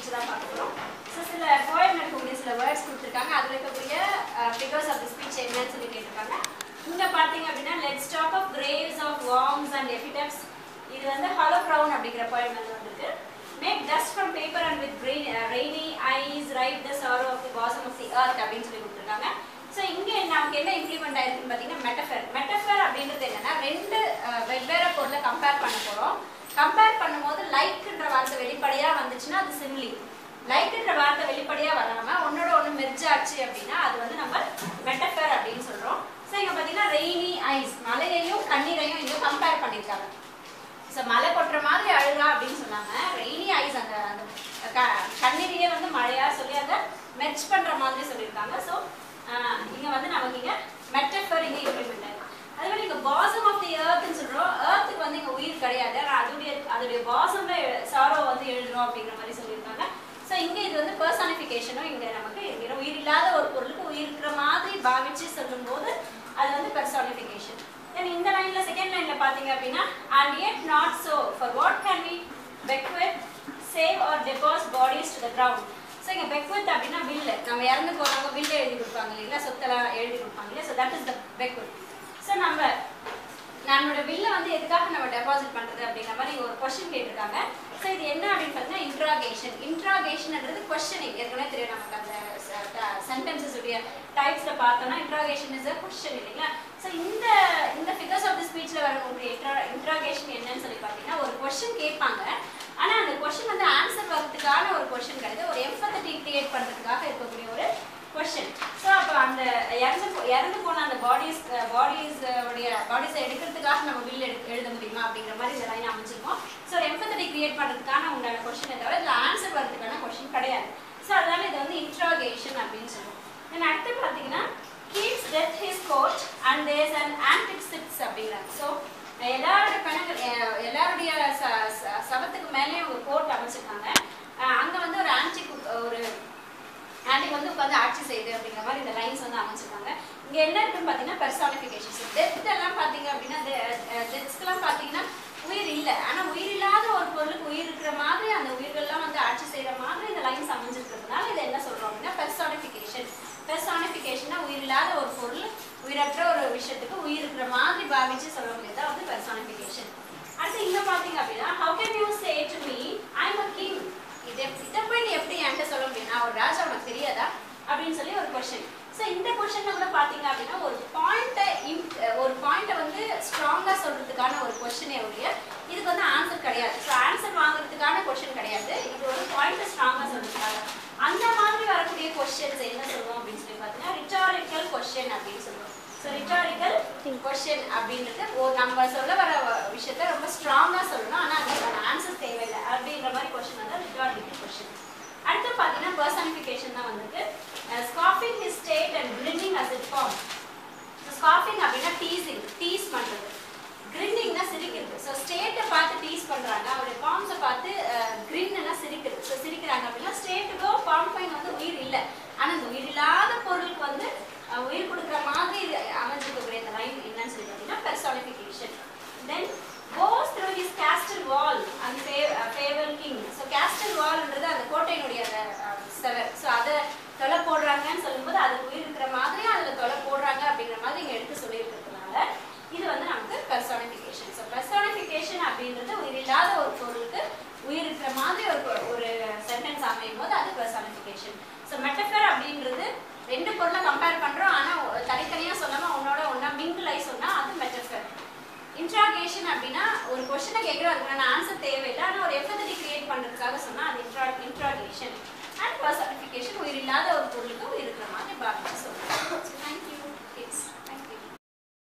speech தான் பார்க்க போகிறோம் ஸோ சில போயம் இருக்கக்கூடிய சில வேர்ட்ஸ் கொடுத்துருக்காங்க அதில் இருக்கக்கூடிய ஃபிகர்ஸ் ஆஃப் தி ஸ்பீச் என்னன்னு சொல்லி கேட்டிருக்காங்க இங்கே பார்த்தீங்க அப்படின்னா let's talk of graves of worms and epitaphs இது வந்து ஹாலோ க்ரௌன் அப்படிங்கிற போயம் வந்து வந்திருக்கு make dust from paper and with rainy eyes write the sorrow of the bosom of the earth அப்படின்னு சொல்லி கொடுத்துருக்காங்க ஸோ இங்கே நமக்கு என்ன இம்ப்ளிமெண்ட் ஆயிருக்குன்னு பார்த்தீங்கன்னா மெட்டஃபர் மெட்டஃபர் அப்படின்றது என்னன்னா ரெண்டு அஹ், வெவ்வேறு பொருளை கம்பேர் பண்ண போகிறோம் கம்பேர் பண்ணும்போது லைக்ன்ற வார்த்தை வெளிப்படையாக வந்துச்சுன்னா அது சிம்லி லைக்ன்ற வார்த்தை வெளிப்படையாக வராமல் ஒன்னோட ஒன்று மெர்ஜ் ஆச்சு அப்படின்னா அது வந்து நம்ம மெட்டஃபர் அப்படின்னு சொல்கிறோம் ஸோ இங்கே பார்த்தீங்கன்னா ரெய்னி ஐஸ் மலையையும் கண்ணீரையும் இங்கே கம்பேர் பண்ணியிருக்காங்க ஸோ மழை கொட்டுற மாதிரி அழுகா அப்படின்னு சொன்னாங்க ரெய்னி ஐஸ் அந்த அந்த க- கண்ணீரையே வந்து மழையா சொல்லி அதை மெர்ச் பண்ற மாதிரி சொல்லியிருக்காங்க ஸோ இங்க வந்து நமக்கு இங்க மெட்டஃபர் இங்க இம்ப்ளிமெண்ட் ஆகும் அதே மாதிரி இங்க பாசம் ஆஃப் தி ஏர்த்னு சொல்றோம் ஏர்த்துக்கு வந்து இங்க உயிர் கிடையாது ஆனா அதோடைய அதோடைய பாசம்ல சாரோ வந்து எழுதுறோம் அப்படிங்கிற மாதிரி சொல்லியிருக்காங்க ஸோ இங்க இது வந்து பர்சானிஃபிகேஷனும் இங்க நமக்கு இங்க உயிர் இல்லாத ஒரு பொருளுக்கு உயிர் இருக்கிற மாதிரி பாவிச்சு சொல்லும்போது அது வந்து பர்சானிஃபிகேஷன் தென் இந்த லைன்ல செகண்ட் லைன்ல பாத்தீங்க அப்படின்னா and yet not so for what can we bequeath save or deposit bodies to the ground so இங்கே பெக்வெத் அப்படின்னா வில்லு நம்ம இறந்து போறவங்க வில்லு எழுதி கொடுப்பாங்க இல்லைங்களா சொத்தெல்லாம் எழுதி கொடுப்பாங்க இல்லையா so that is the bequeath so நம்ம நம்மளோட வில்லை வந்து எதுக்காக நம்ம டெபாசிட் பண்றது அப்படிங்கிற மாதிரி ஒரு கொஸ்டின் கேட்டிருக்காங்க ஸோ இது என்ன அப்படின்னு பார்த்தீங்கன்னா இன்ட்ராகேஷன் இன்ட்ராகேஷன்ன்றது கொஸ்டினிங் ஏற்கனவே தெரியும் நமக்கு அந்த சென்டென்சஸ் உடைய டைப்ஸ்ல பார்த்தோம்னா இன்ட்ராகேஷன் இஸ் அ கொஸ்டின் இல்லைங்களா ஸோ இந்த இந்த ஃபிகர்ஸ் ஆஃப் தி ஸ்பீச்ல வரக்கூடிய இன்ட்ரா இன்ட்ராகேஷன் என்னன்னு சொல்லி பார்த்தீங்கன்னா ஒரு கொஸ்டின் கேட்பாங்க ஆனா அந்த கொஸ்டின் வந்து ஆன்சர் வரதுக்கான ஒரு கொஸ்டின் கிடையாது ஒரு எம்பத்தட்டி கிரியேட் பண்றதுக்காக இருக்கக்கூடிய ஒரு கொஸ்டின் ஸோ அப்போ அந்த இறந்து போ- இறந்து போன அந்த பாடிஸ் பாடிஸ் உடைய பாடிஸை எடுக்கிறதுக்காக நம்ம பில் எடுக்க எழுத முடியுமா அப்படிங்கிற மாதிரி இந்த லைன் அமைச்சிருக்கோம் ஸோ ஒரு எம்பத்தட்டி கிரியேட் பண்றதுக்கான உண்டான கொஸ்டினை தவிர இதில் ஆன்சர் வரதுக்கான கொஸ்டின் கிடையாது ஸோ அதனால இது வந்து இன்ட்ராகேஷன் அப்படின்னு சொல்லுவோம் தென் அடுத்து பார்த்தீங்கன்னா keeps death his court and there's and antic sits அப்படிங்கிறாங்க ஸோ எல்லாரோட கணக்கு எல்லாருடைய ச- ச- சவத்துக்கு மேலேயும் ஒரு கோட் அமைச்சிருக்காங்க அஹ் அங்க வந்து ஒரு ஆன்டி ஒரு ஆன்டி வந்து உட்காந்து ஆட்சி செய்யுது அப்படிங்கிற மாதிரி இந்த லைன்ஸ் வந்து அமைச்சிருக்காங்க இங்க என்ன இருக்குன்னு பாத்தீங்கன்னா பெர்சானிஃபிகேஷன் டெத் எல்லாம் பாத்தீங்க அப்படின்னா டெத்ஸ்க்கெல்லாம் பாத்தீங்கன்னா உயிர் இல்லை ஆனா உயிர் இல்லாத ஒரு பொருளுக்கு உயிர் இருக்கிற மாதிரி அந்த உயிர்கள்லாம் வந்து ஆட்சி செய்யற மாதிரி இந்த லைன்ஸ் அமைஞ்சிருக்கிறதுனால இதை என்ன சொல்றோம் அப்படின்னா பெர்சானிஃபிகேஷன் பெர்சானிஃபிகேஷன்னா உயிர் இல்லாத ஒரு பொருள் உயிரற்ற ஒரு விஷயத்துக்கு உயிர் இருக்கிற மாதிரி பாவிச்சு சொல்ல முடியாது வந்து பெர்சானிஃபிகேஷன் அடுத்து இங்க பாத்தீங்க அப்படின்னா how can you say to me i'm a king இதை இதை போய் நீ எப்படி என்கிட்ட சொல்ல முடியும் நான் ஒரு ராஜா உனக்கு தெரியாதா அப்படின்னு சொல்லி ஒரு கொஸ்டின் ஸோ இந்த கொஸ்டின்ல கூட பாத்தீங்க அப்படின்னா ஒரு பாயிண்ட்டை ஒரு பாயிண்ட்டை வந்து ஸ்ட்ராங்கா சொல்றதுக்கான ஒரு கொஸ்டினே ஒழிய இதுக்கு வந்து ஆன்சர் கிடையாது ஸோ ஆன்சர் வாங்குறதுக்கான கொஸ்டின் கிடையாது இது ஒரு பாயிண்ட்டை ஸ்ட்ராங்கா சொல்றதுக்காக அந்த மாதிரி வரக்கூடிய கொஸ்டின்ஸ் என்ன சொல்லுவோம் அப்படின்னு சொல்லி பார்த்தீங்கன்னா ரிட்டாரிக்கல் கொஸ்டின் அப்படின்னு சொல்லுவோம் ஸோ ரிட்டாரிக்கல் கொஸ்டின் அப்படின்றது ஒரு நம்ம சொல்ல வர வ- விஷயத்த ரொம்ப ஸ்ட்ராங்கா சொல்லணும் ஆனா அதுக்கான ஆன்சர் தேவையில்லை அப்படின்ற மாதிரி கொஸ்டின் வந்து ரிட்டாரிக்கல் கொஸ்டின் அடுத்து பார்த்தீங்கன்னா பர்சனிஃபிகேஷன் தான் வந்துட்டு ஸ்காஃபிங் his state and grinning as it form ஸ்காஃபிங் அப்படின்னா டீசிங் டீஸ் பண்றது கிரின்னிங்னா சிரிக்கிறது ஸோ ஸ்டேட்டை பார்த்து டீஸ் பண்றாங்க அவருடைய ஃபார்ம்ஸை பார்த்து கிரின்னா சிரிக்கிறது ஸோ சிரிக்கிறாங்க அப்படின்னா ஸ்டேட்டுக்கோ ஃபார்ம் ஃபைன் வந்து உயிர் இல்லை ஆனா இந்த உயிர் இல்லாத பொருளுக்கு வந்து அஹ், உயிர் கொடுக்குற மாதிரி இது அமைஞ்சிருக்கக்கூடிய இந்த லைன் என்னன்னு சொல்லி பார்த்தீங்கன்னா personification then goes through his castle wall and farewell king so castle வால்ன்றது அந்த கோட்டையினுடைய அந்த செவர் ஸோ அதை தொலை போடுறாங்கன்னு சொல்லும்போது அதுக்கு உயிர் இருக்கிற மாதிரி அதில் தொலை போடுறாங்க அப்படிங்கிற மாதிரி இங்கே எடுத்து சொல்லியிருக்கிறதுனால இது வந்து நமக்கு பெர்சானிஃபிகேஷன் ஸோ பெர்சானிஃபிகேஷன் அப்படின்றது உயிர் இல்லாத ஒரு பொருளுக்கு உயிர் இருக்கிற மாதிரி ஒரு பொ- ஒரு சென்டென்ஸ் அமையும் போது அது பெர்சானிஃபிகேஷன் ஸோ மெட்டஃபர் அப்படின்றது ரெண்டு பொருளை கம்பேர் பண்றோம் ஆனா ஒ- தனித்தனியா சொல்லாம உன்னோட ஒன்னா மிங்கிள் ஆகி சொன்னா அது மெட்டஃபர் இன்ட்ராகேஷன் அப்படின்னா ஒரு கொஸ்டினை கேட்குறோம் அதுக்கான ஆன்சர் தேவையில்லை ஆனா ஒரு எஃபெக்ட் கிரியேட் பண்றதுக்காக சொன்னா அது இன்ட்ரா இன்ட்ராகேஷன்